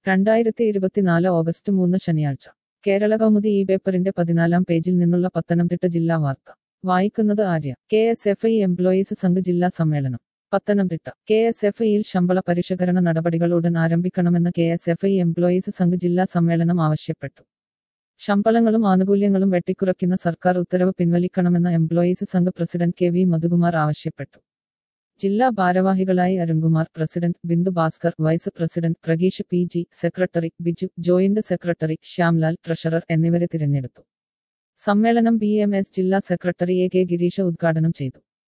രണ്ടായിരത്തി ഇരുപത്തിനാല് ഓഗസ്റ്റ് മൂന്ന് ശനിയാഴ്ച കേരള കൗമുദി ഈ പേപ്പറിന്റെ പതിനാലാം പേജിൽ നിന്നുള്ള പത്തനംതിട്ട ജില്ലാ വാർത്ത വായിക്കുന്നത് Arya K S F I employees Sangh ജില്ലാ സമ്മേളനം പത്തനംതിട്ട കെ എസ് എഫ് ഐയിൽ ശമ്പള പരിഷ്കരണ നടപടികൾ ഉടൻ ആരംഭിക്കണമെന്ന് K S F I employees Sangh ജില്ലാ സമ്മേളനം ആവശ്യപ്പെട്ടു ശമ്പളങ്ങളും ആനുകൂല്യങ്ങളും വെട്ടിക്കുറയ്ക്കുന്ന സർക്കാർ ഉത്തരവ് പിൻവലിക്കണമെന്ന് employees Sangh president K V Madhukumar ആവശ്യപ്പെട്ടു ജില്ലാ ഭാരവാഹികളായി Arunkumar president Bindu Bhaskar vice president Prageesh P G secretary Biju joint secretary Shyamlal treasurer എന്നിവരെ തിരഞ്ഞെടുത്തു സമ്മേളനം ബി എം എസ് ജില്ലാ സെക്രട്ടറി എ കെ ഗിരീഷ ഉദ്ഘാടനം ചെയ്തു